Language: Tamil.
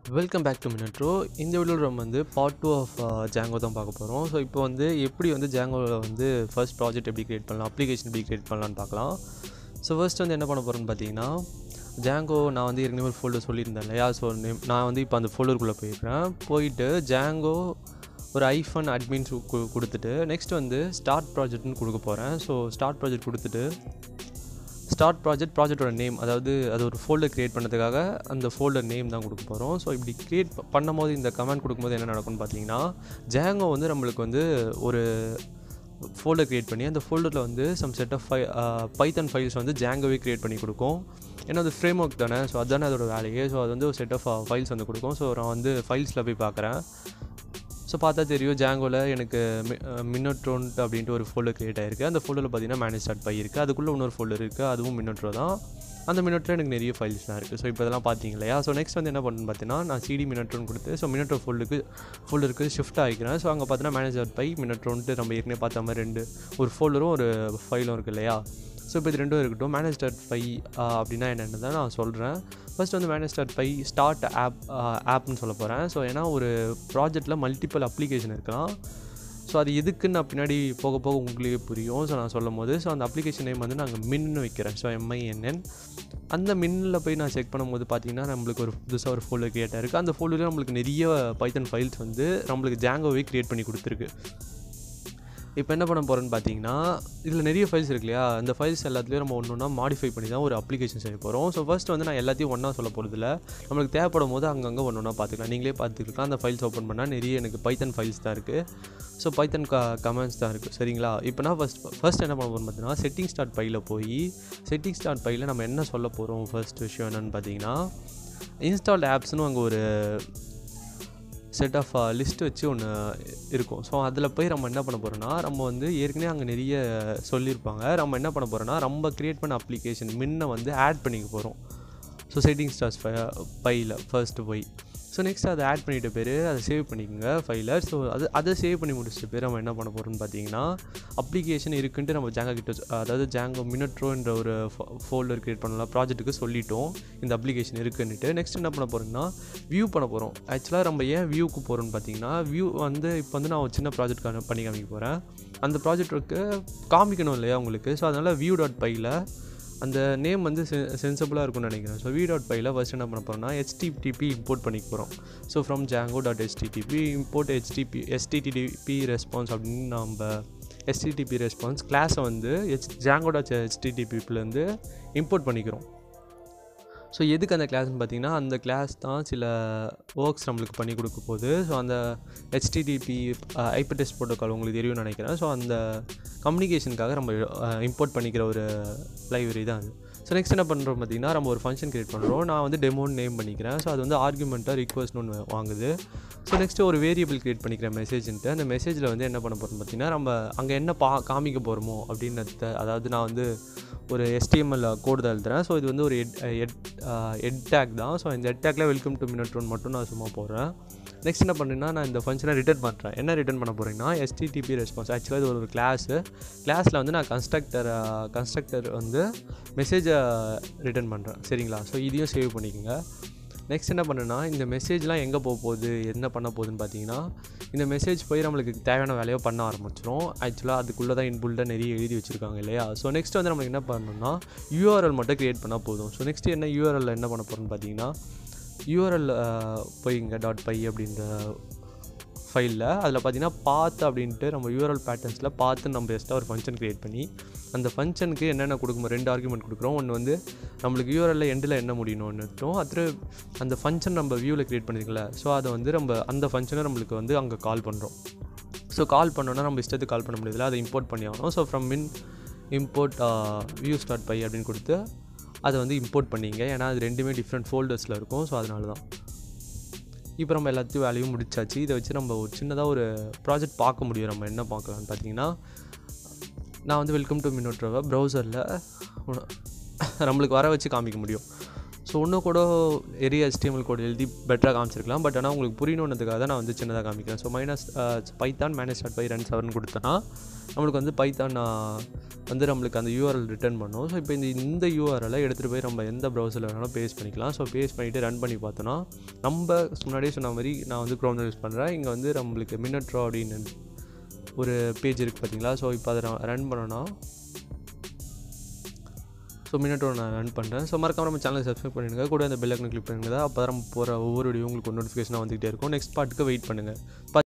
வெல்கம் பேக் டு மினட்ரோ இந்த வீடியோவில் நம்ம வந்து பார்ட் டூ ஆஃப் ஜாங்கோ தான் பார்க்க போகிறோம் ஸோ இப்போ வந்து எப்படி வந்து ஜாங்கோவில் வந்து ஃபர்ஸ்ட் ப்ராஜெக்ட் எப்படி க்ரியேட் பண்ணலாம் அப்ளிகேஷன் எப்படி க்ரியேட் பண்ணலாம்னு பார்க்கலாம் ஸோ ஃபர்ஸ்ட் வந்து என்ன பண்ண போகிறோன்னு பார்த்தீங்கன்னா ஜாங்கோ நான் வந்து ஏற்கனவே ஒரு ஃபோல்டர் சொல்லியிருந்தேன் இல்லையா ஸோ நான் வந்து இப்போ அந்த ஃபோல்டருக்குள்ளே போயிடுறேன் போயிட்டு ஜாங்கோ ஒரு ஐஃபோன் அட்மின்ஸ் கொடுத்துட்டு நெக்ஸ்ட் வந்து ஸ்டார்ட் ப்ராஜெக்ட்னு கொடுக்க போகிறேன் ஸோ ஸ்டார்ட் ப்ராஜெக்ட் கொடுத்துட்டு ஸ்டார்ட் ப்ராஜெக்ட் ப்ராஜெக்டோட நேம் அதாவது அது ஒரு ஃபோல்டர் க்ரியேட் பண்ணதுக்காக அந்த ஃபோல்டர் நேம் தான் கொடுக்க போகிறோம் ஸோ இப்படி க்ரியேட் பண்ணும்போது இந்த கமெண்ட் கொடுக்கும்போது என்ன நடக்கும்னு பார்த்தீங்கன்னா ஜாங்கோ வந்து நம்மளுக்கு வந்து ஒரு ஃபோல்டர் க்ரியேட் பண்ணி அந்த ஃபோல்டரில் வந்து some set of py python files வந்து ஜாங்கோவே க்ரியேட் பண்ணி கொடுக்கும் ஏன்னா அது ஃப்ரேம் ஒர்க் தானே ஸோ அதுதானே அதோட வேலையே ஸோ அது வந்து ஒரு செட் ஆஃப் ஃபைல்ஸ் வந்து கொடுக்கும் ஸோ நான் வந்து ஃபைல்ஸில் போய் பார்க்குறேன் ஸோ பார்த்தா தெரியும் ஜாங்கோவில் எனக்கு மின்னோட்ரோன்ட் அப்படின்ட்டு ஒரு ஃபோல்டர் க்ரியேட் ஆயிருக்கு அந்த ஃபோல்டரில் பார்த்தீங்கன்னா மேனேஜ் ஸ்டார்ட் பை இருக்குது அதுக்குள்ளே இன்னொரு ஃபோல்டர் இருக்குது அதுவும் மின்னோட்ரோ தான் அந்த மின்னோட்டில் எனக்கு நிறைய ஃபைல்ஸ் தான் இருக்குது ஸோ இப்போ இதெல்லாம் பார்த்தீங்க இல்லையா ஸோ நெக்ஸ்ட் வந்து என்ன பண்ணுன்னு பார்த்தீங்கன்னா நான் சிடி மின்னோட்ரோன் கொடுத்து ஸோ மின்னோட்ரோ ஃபோல்டுக்கு ஃபோல்டருக்கு ஷிஃப்ட் ஆகிக்கிறேன் ஸோ அங்கே பார்த்தீங்கன்னா மேனேஜர் பை மின்னோட்ரோன்ட்டு நம்ம ஏற்கனவே பார்த்த மாதிரி ரெண்டு ஒரு ஃபோல்டரும் ஒரு ஃபைலும் இருக்குது இல்லையா ஸோ இப்போ இது ரெண்டும் இருக்கட்டும் மேனேஜ் டாட் ஃபை அப்படின்னா என்னென்னு தான் நான் சொல்கிறேன் ஃபர்ஸ்ட் வந்து manage dot py start app ஆப்னு சொல்ல போகிறேன் ஸோ ஏன்னா ஒரு ப்ராஜெக்ட்டில் மல்டிபிள் அப்ளிகேஷன் இருக்கலாம் ஸோ அது எதுக்குன்னு நான் பின்னாடி போக போக உங்களுக்கே புரியும் ஸோ நான் சொல்லும் போது ஸோ அந்த அப்ளிகேஷன் நேம் வந்து நாங்கள் மின்னு வைக்கிறேன் ஸோ எம்ஐஎன்என் அந்த மின்னில் போய் நான் செக் பண்ணும்போது பார்த்தீங்கன்னா நம்மளுக்கு ஒரு புதுசாக ஒரு ஃபோல்டர் க்ரியேட் ஆயிருக்கு அந்த ஃபோல்டரில் நம்மளுக்கு நிறைய பைத்தன் ஃபைல்ஸ் வந்து நம்மளுக்கு ஜாங்கோவே க்ரியேட் பண்ணி கொடுத்துருக்கு இப்போ என்ன பண்ண போகிறோன்னு பார்த்தீங்கன்னா இதில் நிறைய ஃபைல்ஸ் இருக்கு இல்லையா அந்த ஃபைல்ஸ் எல்லாத்துலேயும் நம்ம ஒன்று ஒன்றா மாடிஃபை பண்ணி தான் ஒரு அப்ளிகேஷன் செய்ய போகிறோம் ஸோ ஃபஸ்ட் வந்து நான் எல்லாத்தையும் ஒன்றா சொல்ல போகிறதில்ல நம்மளுக்கு தேவைப்படும் போது அங்கங்கே ஒன்று ஒன்றா பார்த்துக்கலாம் நீங்களே பார்த்துக்கலாம் அந்த ஃபைல்ஸ் ஓப்பன் பண்ணால் நிறைய எனக்கு பைத்தன் ஃபைல்ஸ் தான் இருக்குது ஸோ பைத்தன் க கமெண்ட்ஸ் தான் இருக்குது சரிங்களா இப்போ நான் ஃபஸ்ட் ஃபஸ்ட் என்ன பண்ண போகிறோம் பார்த்தீங்கன்னா செட்டிங் ஸ்டார்ட் பையில் போய் செட்டிங் ஸ்டார்ட் பையில் நம்ம என்ன சொல்ல போகிறோம் ஃபர்ஸ்ட் விஷயம் என்னென்னு பார்த்தீங்கன்னா இன்ஸ்டால்ட் ஆப்ஸ்னு அங்கே ஒரு செட் ஆஃப் லிஸ்ட் வச்சு ஒன்று இருக்கும் ஸோ அதில் போய் நம்ம என்ன பண்ண போகிறோன்னா நம்ம வந்து ஏற்கனவே அங்கே நிறைய சொல்லியிருப்பாங்க நம்ம என்ன பண்ண போகிறோன்னா நம்ம க்ரியேட் பண்ண அப்ளிகேஷன் முன்ன வந்து ஆட் பண்ணிக்க போகிறோம் ஸோ செட்டிங் ஸ்டார்ஸ் பையில் ஃபர்ஸ்ட்டு போய் ஸோ நெக்ஸ்ட் அதை ஆட் பண்ணிட்ட பேர் அதை சேவ் பண்ணிக்கோங்க ஃபைலை ஸோ அது அதை சேவ் பண்ணி முடிச்சிட்ட பேர் நம்ம என்ன பண்ண போகிறோம்னு பார்த்தீங்கன்னா அப்ளிகேஷன் இருக்குன்ட்டு நம்ம ஜாங்கா கிட்ட அதாவது ஜாங்கோ மினட்ரோன்ற ஒரு ஃபோல்டர் க்ரியேட் பண்ணலாம் ப்ராஜெக்ட்டுக்கு சொல்லிட்டோம் இந்த அப்ளிகேஷன் இருக்குன்னுட்டு நெக்ஸ்ட் என்ன பண்ண போகிறோம்னா வியூ பண்ண போகிறோம் ஆக்சுவலாக நம்ம ஏன் வியூக்கு போகிறோம்னு பார்த்தீங்கன்னா வியூ வந்து இப்போ வந்து நான் ஒரு சின்ன ப்ராஜெக்ட் பண்ணி காமிக்க போகிறேன் அந்த ப்ராஜெக்ட்டுக்கு காமிக்கணும் இல்லையா உங்களுக்கு ஸோ அதனால் வியூ டாட் பையில் அந்த நேம் வந்து செ சென்சபிளாக இருக்கும்னு நினைக்கிறேன் ஸோ வி டாட் பையில் ஃபஸ்ட் என்ன பண்ண போகிறோம்னா ஹெச்டிடிபி இம்போர்ட் பண்ணிக்க போகிறோம் so from Django dot HTTP import HTTP HTTP response அப்படின்னு நம்ம எஸ்டிடிபி ரெஸ்பான்ஸ் கிளாஸை வந்து ஹெச் ஜாங்கோ டாட் ஹெச்டிடிபிலேருந்து இம்போர்ட் பண்ணிக்கிறோம் ஸோ எதுக்கு அந்த கிளாஸ்னு பார்த்தீங்கன்னா அந்த கிளாஸ் தான் சில ஒர்க்ஸ் நம்மளுக்கு பண்ணி கொடுக்க போகுது ஸோ அந்த ஹெச்டிடிபி ஐபி டெஸ்ட் ப்ரோட்டோக்கால் உங்களுக்கு தெரியும்னு நினைக்கிறேன் ஸோ அந்த கம்யூனிகேஷனுக்காக நம்ம இம்போர்ட் பண்ணிக்கிற ஒரு லைப்ரரி தான் அது ஸோ நெக்ஸ்ட் என்ன பண்ணுறோம் பார்த்தீங்கன்னா நம்ம ஒரு ஃபங்க்ஷன் க்ரியேட் பண்ணுறோம் நான் வந்து டெமோன்னு நேம் பண்ணிக்கிறேன் ஸோ அது வந்து ஆர்குமெண்ட்டாக ரிக்வஸ்ட்னு ஒன்று வாங்குது ஸோ நெக்ஸ்ட்டு ஒரு வேரியபிள் க்ரியேட் பண்ணிக்கிறேன் மெசேஜ்ன்ட்டு அந்த மெசேஜில் வந்து என்ன பண்ண போகிறோம் பார்த்தீங்கன்னா நம்ம அங்கே என்ன பா காமிக்க போகிறோமோ அப்படின்றத அதாவது நான் வந்து ஒரு எஸ்டிஎம்எல் கோடு தான் எழுதுறேன் ஸோ இது வந்து ஒரு எட் எட் எட் டேக் தான் ஸோ இந்த எட் டேக்கில் வெல்கம் டு மினிட் ஒன் மட்டும் நான் சும்மா போடுறேன் நெக்ஸ்ட் என்ன பண்ணுறேன்னா நான் இந்த ஃபங்க்ஷனை ரிட்டர்ன் பண்ணுறேன் என்ன ரிட்டர்ன் பண்ண போகிறேன்னா எஸ்டிடிபி ரெஸ்பான்ஸ் ஆக்சுவலாக இது ஒரு கிளாஸு கிளாஸில் வந்து நான் கன்ஸ்ட்ரக்டர் கன்ஸ்ட்ரக்டர் வந்து மெசேஜை ரிட்டர்ன் பண்ணுறேன் சரிங்களா ஸோ இதையும் சேவ் பண்ணிக்கோங்க நெக்ஸ்ட் என்ன பண்ணுன்னா இந்த மெசேஜ்லாம் எங்கே போக போகுது என்ன பண்ண போகுதுன்னு பார்த்தீங்கன்னா இந்த மெசேஜ் போய் நம்மளுக்கு தேவையான வேலையோ பண்ண ஆரம்பிச்சிடும் ஆக்சுவலாக அதுக்குள்ளே தான் இன்புல்டாக நிறைய எழுதி வச்சுருக்காங்க இல்லையா ஸோ நெக்ஸ்ட் வந்து நம்மளுக்கு என்ன பண்ணணும்னா யூஆர்எல் மட்டும் க்ரியேட் பண்ணால் போதும் ஸோ நெக்ஸ்ட் என்ன யூஆர்எல் என்ன பண்ண போகிறோம்னு பார்த்தீங்கன்னா யூஆர்எல் போய்ங்க டாட் பை அப்படின்ற ஃபைலில் அதில் பார்த்தீங்கன்னா பாத் அப்படின்ட்டு நம்ம யூஆர்எல் பேட்டர்ன்ஸில் பார்த்து நம்ம எக்ஸ்ட்ரா ஒரு ஃபங்க்ஷன் க்ரியேட் பண்ணி அந்த ஃபங்க்ஷனுக்கு என்னென்ன கொடுக்குமோ ரெண்டு ஆர்குமெண்ட் கொடுக்குறோம் ஒன்று வந்து நம்மளுக்கு யூஆர்எல்ல எண்டில் என்ன முடியணும்னு இருக்கும் அது அந்த ஃபங்க்ஷன் நம்ம வியூவில் க்ரியேட் பண்ணிருக்கல ஸோ அதை வந்து நம்ம அந்த ஃபங்க்ஷனை நம்மளுக்கு வந்து அங்கே கால் பண்ணுறோம் ஸோ கால் பண்ணோன்னா நம்ம இஷ்டத்துக்கு கால் பண்ண முடியல அதை இம்போர்ட் பண்ணி ஆகணும் ஸோ ஃப்ரம் மின் இம்போர்ட் வியூ ஸ்டார்ட் பை அப்படின்னு கொடுத்து அதை வந்து இம்போர்ட் பண்ணிங்க ஏன்னா அது ரெண்டுமே டிஃப்ரெண்ட் ஃபோல்டர்ஸில் இருக்கும் ஸோ அதனால தான் இப்போ நம்ம எல்லாத்தையும் வேலையும் முடிச்சாச்சு இதை வச்சு நம்ம ஒரு சின்னதாக ஒரு ப்ராஜெக்ட் பார்க்க முடியும் நம்ம என்ன பார்க்கலான்னு பார்த்தீங்கன்னா நான் வந்து வெல்கம் டு மின்னோட்ரவை ப்ரௌசரில் நம்மளுக்கு வர வச்சு காமிக்க முடியும் ஸோ இன்னும் கூட எரிய HTML கோட் எழுதி பெட்டராக காமிச்சிருக்கலாம் பட் ஆனால் உங்களுக்கு புரியணுன்றதுக்காக தான் நான் வந்து சின்னதாக காமிக்கிறேன் so minus python manage dot py run seven கொடுத்தோன்னா நம்மளுக்கு வந்து பைத்தான் வந்து நம்மளுக்கு அந்த யூஆர்எல் ரிட்டர்ன் பண்ணும் ஸோ இப்போ இந்த இந்த யூஆர்எலை எடுத்துகிட்டு போய் நம்ம எந்த ப்ரௌசரில் வேணாலும் பேஸ்ட் பண்ணிக்கலாம் ஸோ பேஸ்ட் பண்ணிவிட்டு ரன் பண்ணி பார்த்தோன்னா நம்ம முன்னாடியே சொன்ன மாதிரி நான் வந்து க்ரோம் யூஸ் பண்ணுறேன் இங்கே வந்து நம்மளுக்கு மினட்ரோ அப்படின்னு ஒரு பேஜ் இருக்குது பார்த்தீங்களா ஸோ இப்போ அதை ரன் பண்ணோன்னா ஸோ மினிட்டோட நான் ரன் பண்ணுறேன் ஸோ மறக்காம நம்ம சேனலை சப்ஸ்கிரைப் பண்ணிடுங்க கூட அந்த பெல் ஐக்கனை கிளிக் பண்ணுங்க அப்போ தான் நம்ம போகிற ஒவ்வொரு வீடியோ உங்களுக்கு நோட்டிஃபிகேஷனாக வந்துகிட்டே இருக்கும் நெக்ஸ்ட் பார்ட்டுக்கு வெயிட் பண்ணுங்கள்